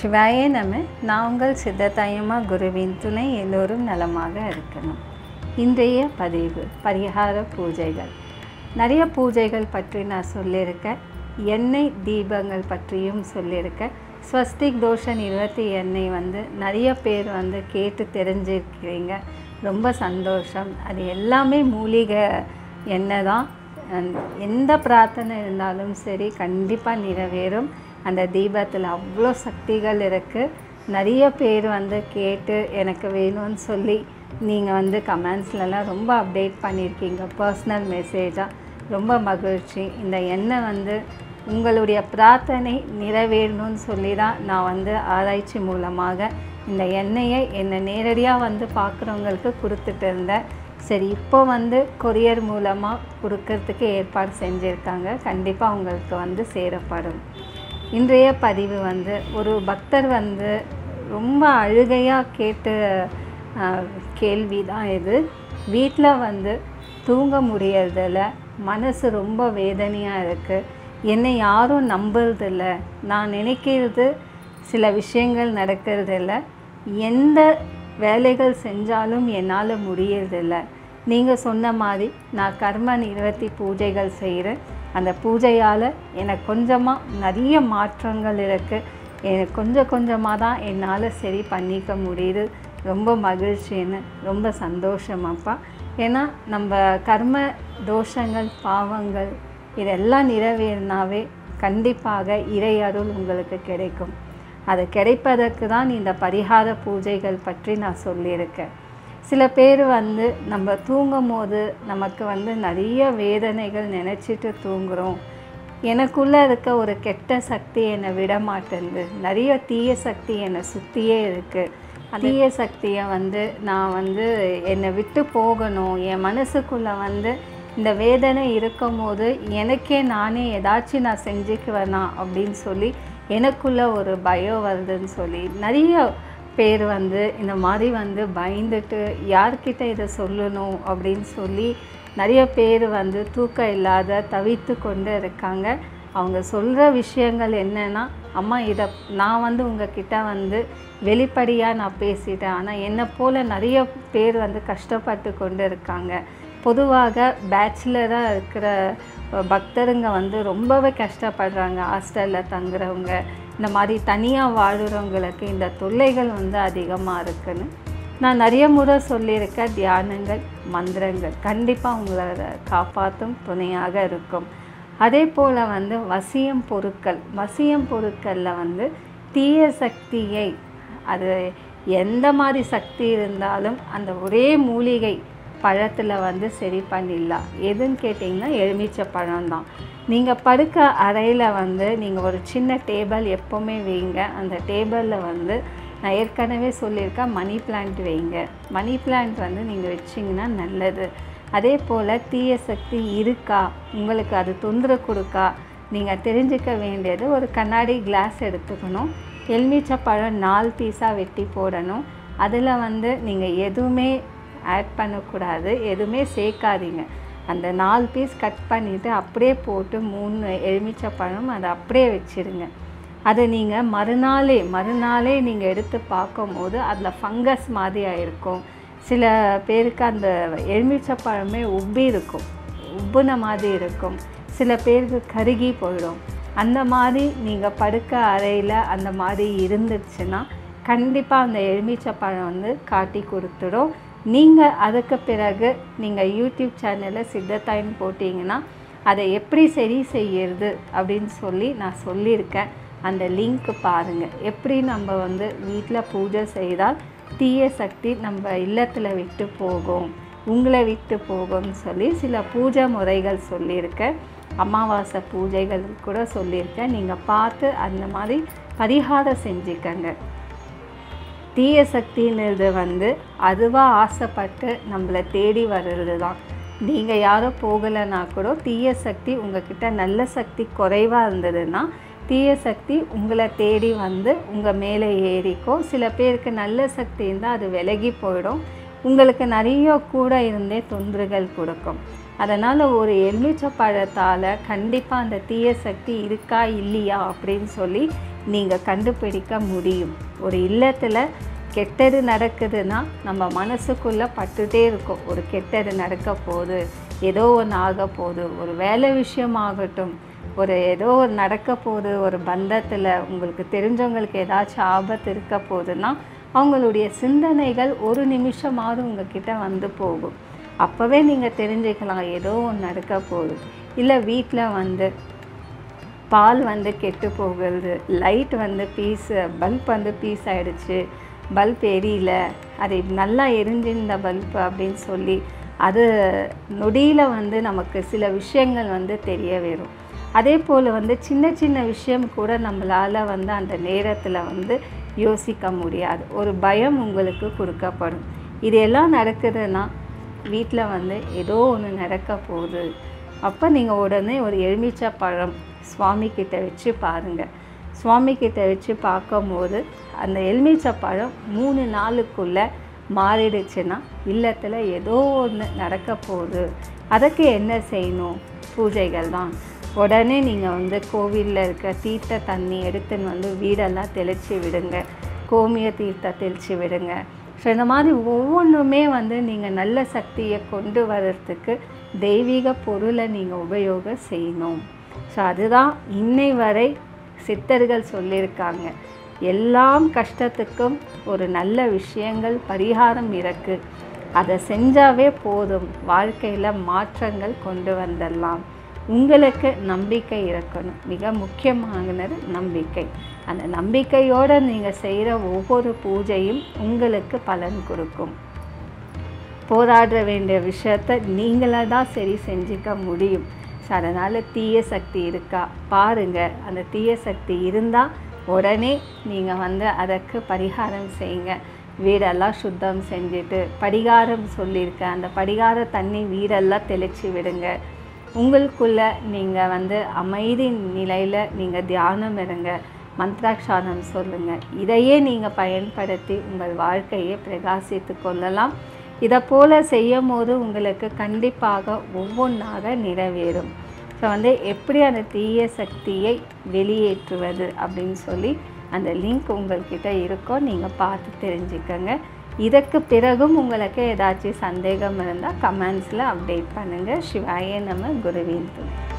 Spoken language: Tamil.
சிவாய நம நான் உங்கள் சித்தத்தாயம்மா குருவின் துணை எல்லோரும் நலமாக இருக்கணும் இன்றைய பதிவு பரிகார பூஜைகள் நிறைய பூஜைகள் பற்றி நான் சொல்லியிருக்கேன் எண்ணெய் தீபங்கள் பற்றியும் சொல்லியிருக்கேன் ஸ்வஸ்திக் தோஷன் இருபத்தி எண்ணெய் வந்து நிறைய பேர் வந்து கேட்டு தெரிஞ்சிருக்கிறீங்க ரொம்ப சந்தோஷம் அது எல்லாமே மூலிகை எண்ணெய் தான் அண்ட் எந்த பிரார்த்தனை இருந்தாலும் சரி கண்டிப்பாக நிறைவேறும் அந்த தீபத்தில் அவ்வளோ சக்திகள் இருக்குது நிறைய பேர் வந்து கேட்டு எனக்கு வேணும்னு சொல்லி நீங்கள் வந்து கமெண்ட்ஸ்லலாம் ரொம்ப அப்டேட் பண்ணியிருக்கீங்க பர்சனல் மெசேஜாக ரொம்ப மகிழ்ச்சி இந்த எண்ணெய் வந்து உங்களுடைய பிரார்த்தனை நிறைவேறணும்னு சொல்லி தான் நான் வந்து ஆராய்ச்சி மூலமாக இந்த எண்ணெயை என்னை நேரடியாக வந்து பார்க்குறவங்களுக்கு கொடுத்துட்டு இருந்தேன் சரி இப்போ வந்து கொரியர் மூலமாக கொடுக்கறதுக்கு ஏற்பாடு செஞ்சுருக்காங்க கண்டிப்பாக உங்களுக்கு வந்து சேரப்படும் இன்றைய பதிவு வந்து ஒரு பக்தர் வந்து ரொம்ப அழுகையாக கேட்ட கேள்வி தான் இது வீட்டில் வந்து தூங்க முடியறதில்ல மனசு ரொம்ப வேதனையாக இருக்குது என்னை யாரும் நம்புறதில்ல நான் நினைக்கிறது சில விஷயங்கள் நடக்கிறதில்ல எந்த வேலைகள் செஞ்சாலும் என்னால் முடியறதில்ல நீங்கள் சொன்ன மாதிரி நான் கர்ம நிவர்த்தி பூஜைகள் செய்கிறேன் அந்த பூஜையால் எனக்கு கொஞ்சமாக நிறைய மாற்றங்கள் இருக்குது எனக்கு கொஞ்சம் கொஞ்சமாக தான் என்னால் சரி பண்ணிக்க முடியுது ரொம்ப மகிழ்ச்சின்னு ரொம்ப சந்தோஷமாப்பா ஏன்னா நம்ம கர்ம தோஷங்கள் பாவங்கள் இதெல்லாம் நிறைவேறினாவே கண்டிப்பாக இறை அருள் உங்களுக்கு கிடைக்கும் அது கிடைப்பதற்கு தான் இந்த பரிகார பூஜைகள் பற்றி நான் சொல்லியிருக்கேன் சில பேர் வந்து நம்ம தூங்கும் போது நமக்கு வந்து நிறைய வேதனைகள் நினச்சிட்டு தூங்குகிறோம் எனக்குள்ளே இருக்க ஒரு கெட்ட சக்தி என்னை விட மாட்டேங்குது நிறைய தீய சக்தி என்னை சுற்றியே இருக்குது தீய சக்தியை வந்து நான் வந்து என்னை விட்டு போகணும் என் மனசுக்குள்ளே வந்து இந்த வேதனை இருக்கும் போது எனக்கே நானே ஏதாச்சும் நான் செஞ்சுக்குவேனா அப்படின்னு சொல்லி எனக்குள்ள ஒரு பயம் வருதுன்னு சொல்லி நிறைய பேர் வந்து இந்த மாதிரி வந்து பயந்துட்டு யார்கிட்ட இதை சொல்லணும் அப்படின்னு சொல்லி நிறைய பேர் வந்து தூக்கம் இல்லாத தவித்து கொண்டு இருக்காங்க அவங்க சொல்கிற விஷயங்கள் என்னென்னா அம்மா இதை நான் வந்து உங்ககிட்ட வந்து வெளிப்படையாக நான் பேசிட்டேன் ஆனால் என்னை போல் நிறைய பேர் வந்து கஷ்டப்பட்டு கொண்டு இருக்காங்க பொதுவாக பேச்சுலராக இருக்கிற பக்தருங்க வந்து ரொம்பவே கஷ்டப்படுறாங்க ஹாஸ்டலில் தங்குறவங்க இந்த மாதிரி தனியாக வாழுறவங்களுக்கு இந்த தொல்லைகள் வந்து அதிகமாக இருக்குன்னு நான் நிறைய முறை சொல்லியிருக்க தியானங்கள் மந்திரங்கள் கண்டிப்பாக உங்களை காப்பாற்றும் துணையாக இருக்கும் அதே போல் வந்து வசியம் பொருட்கள் வசியம் பொருட்களில் வந்து தீய சக்தியை அது எந்த மாதிரி சக்தி இருந்தாலும் அந்த ஒரே மூலிகை பழத்தில் வந்து சரி பண்ணிடலாம் எதுன்னு கேட்டிங்கன்னா எலுமிச்சை பழம் தான் நீங்கள் படுக்க அறையில் வந்து நீங்கள் ஒரு சின்ன டேபிள் எப்போவுமே வைங்க அந்த டேபிளில் வந்து நான் ஏற்கனவே சொல்லியிருக்கேன் மணி பிளான்ட் வைங்க மணி பிளான்ட் வந்து நீங்கள் வச்சிங்கன்னா நல்லது அதே போல் தீய சக்தி இருக்கா உங்களுக்கு அது தொந்தரவு கொடுக்கா நீங்கள் தெரிஞ்சுக்க வேண்டியது ஒரு கண்ணாடி கிளாஸ் எடுத்துக்கணும் எலுமிச்சை பழம் நாலு பீஸாக வெட்டி போடணும் அதில் வந்து நீங்கள் எதுவுமே ஆட் பண்ணக்கூடாது எதுவுமே சேர்க்காதீங்க அந்த நாலு பீஸ் கட் பண்ணிவிட்டு அப்படியே போட்டு மூணு எலுமிச்சை பழம் அதை அப்படியே வச்சுருங்க அதை நீங்கள் மறுநாளே மறுநாளே நீங்கள் எடுத்து பார்க்கும்போது அதில் ஃபங்கஸ் மாதிரி ஆயிருக்கும் சில பேருக்கு அந்த எலுமிச்சை பழமே உப்பி இருக்கும் உப்புன மாதிரி இருக்கும் சில பேருக்கு கருகி போயிடும் அந்த மாதிரி நீங்கள் படுக்க அறையில் அந்த மாதிரி இருந்துச்சுன்னா கண்டிப்பாக அந்த எலுமிச்சை பழம் வந்து காட்டி கொடுத்துடும் நீங்கள் அதுக்கு பிறகு நீங்கள் யூடியூப் சேனலில் சித்தத்தாயின்னு போட்டிங்கன்னா அதை எப்படி சரி செய்யறது அப்படின்னு சொல்லி நான் சொல்லியிருக்கேன் அந்த லிங்க் பாருங்கள் எப்படி நம்ம வந்து வீட்டில் பூஜை செய்தால் தீய சக்தி நம்ம இல்லத்தில் விட்டு போகும் உங்களை விட்டு போகும்னு சொல்லி சில பூஜை முறைகள் சொல்லியிருக்கேன் அமாவாசை பூஜைகள் கூட சொல்லியிருக்கேன் நீங்கள் பார்த்து அந்த மாதிரி பரிகாரம் செஞ்சுக்கங்க தீய சக்தின்றது வந்து அதுவாக ஆசைப்பட்டு நம்மளை தேடி வர்றது தான் நீங்கள் யாரும் போகலைன்னா கூட தீய சக்தி உங்ககிட்ட நல்ல சக்தி குறைவாக இருந்ததுன்னா தீய சக்தி உங்களை தேடி வந்து உங்கள் மேலே ஏறிக்கும் சில பேருக்கு நல்ல சக்தி இருந்தால் அது விலகி போயிடும் உங்களுக்கு நிறைய கூட இருந்தே தொந்தரவுகள் கொடுக்கும் அதனால் ஒரு எலுமிச்சை பழத்தால் கண்டிப்பாக அந்த தீய சக்தி இருக்கா இல்லையா அப்படின்னு சொல்லி நீங்கள் கண்டுபிடிக்க முடியும் ஒரு இல்லத்தில் கெட்டது நடக்குதுன்னா நம்ம மனசுக்குள்ளே பட்டுட்டே இருக்கும் ஒரு கெட்டது நடக்க போகுது ஏதோ ஒன்று ஆக போகுது ஒரு வேலை விஷயமாகட்டும் ஒரு ஏதோ ஒரு நடக்க போகுது ஒரு பந்தத்தில் உங்களுக்கு தெரிஞ்சவங்களுக்கு ஏதாச்சும் ஆபத்து இருக்க போகுதுன்னா அவங்களுடைய சிந்தனைகள் ஒரு நிமிஷமாவது உங்ககிட்ட வந்து போகும் அப்போவே நீங்கள் தெரிஞ்சுக்கலாம் ஏதோ ஒன்று நடக்க போகுது இல்லை வீட்டில் வந்து பால் வந்து கெட்டு போகிறது லைட் வந்து பீஸ் பல்ப் வந்து பீஸ் ஆகிடுச்சு பல்ப் எரியல அது நல்லா எரிஞ்சிருந்த பல்ப் அப்படின்னு சொல்லி அது நொடியில் வந்து நமக்கு சில விஷயங்கள் வந்து தெரிய வரும் அதே போல் வந்து சின்ன சின்ன விஷயம் கூட நம்மளால் வந்து அந்த நேரத்தில் வந்து யோசிக்க முடியாது ஒரு பயம் உங்களுக்கு கொடுக்கப்படும் இது எல்லாம் நடக்குதுன்னா வீட்டில் வந்து ஏதோ ஒன்று நடக்க போகுது அப்போ நீங்கள் உடனே ஒரு எலுமிச்சை பழம் சுவாமி கிட்ட வச்சு பாருங்கள் சுவாமி கிட்ட வச்சு பார்க்கும்போது அந்த எலுமிச்சை பழம் மூணு நாளுக்குள்ளே மாறிடுச்சுன்னா இல்லத்தில் ஏதோ ஒன்று நடக்க போகுது அதுக்கு என்ன செய்யணும் பூஜைகள் தான் உடனே நீங்கள் வந்து கோவிலில் இருக்க தீர்த்த தண்ணி எடுத்துன்னு வந்து வீடெல்லாம் தெளித்து விடுங்க கோமிய தீர்த்த தெளித்து விடுங்க ஸோ இந்த மாதிரி ஒவ்வொன்றுமே வந்து நீங்கள் நல்ல சக்தியை கொண்டு வர்றதுக்கு தெய்வீக பொருளை நீங்கள் உபயோகம் செய்யணும் ஸோ அதுதான் இன்னை வரை சித்தர்கள் சொல்லியிருக்காங்க எல்லாம் கஷ்டத்துக்கும் ஒரு நல்ல விஷயங்கள் பரிகாரம் இருக்கு அதை செஞ்சாவே போதும் வாழ்க்கையில் மாற்றங்கள் கொண்டு வந்துடலாம் உங்களுக்கு நம்பிக்கை இருக்கணும் மிக முக்கியமானது நம்பிக்கை அந்த நம்பிக்கையோடு நீங்கள் செய்கிற ஒவ்வொரு பூஜையும் உங்களுக்கு பலன் கொடுக்கும் போராட வேண்டிய விஷயத்தை நீங்களாக தான் சரி செஞ்சுக்க முடியும் ஸோ அதனால் தீய சக்தி இருக்கா பாருங்கள் அந்த தீய சக்தி இருந்தால் உடனே நீங்கள் வந்து அதற்கு பரிகாரம் செய்யுங்க வீடெல்லாம் சுத்தம் செஞ்சுட்டு படிகாரம் சொல்லியிருக்கேன் அந்த படிகார தண்ணி வீடெல்லாம் தெளித்து விடுங்க உங்களுக்குள்ள நீங்கள் வந்து அமைதி நிலையில் நீங்கள் தியானம் இருங்க மந்த்ராட்சாரம் சொல்லுங்கள் இதையே நீங்கள் பயன்படுத்தி உங்கள் வாழ்க்கையை பிரகாசித்து கொள்ளலாம் இதை போல் செய்யும் போது உங்களுக்கு கண்டிப்பாக ஒவ்வொன்றாக நிறைவேறும் ஸோ வந்து எப்படி அந்த தீய சக்தியை வெளியேற்றுவது அப்படின்னு சொல்லி அந்த லிங்க் உங்கள்கிட்ட இருக்கோ நீங்கள் பார்த்து தெரிஞ்சுக்கோங்க இதற்கு பிறகும் உங்களுக்கு ஏதாச்சும் சந்தேகம் இருந்தால் கமெண்ட்ஸில் அப்டேட் பண்ணுங்கள் சிவாயே நம்ம குருவின் துணை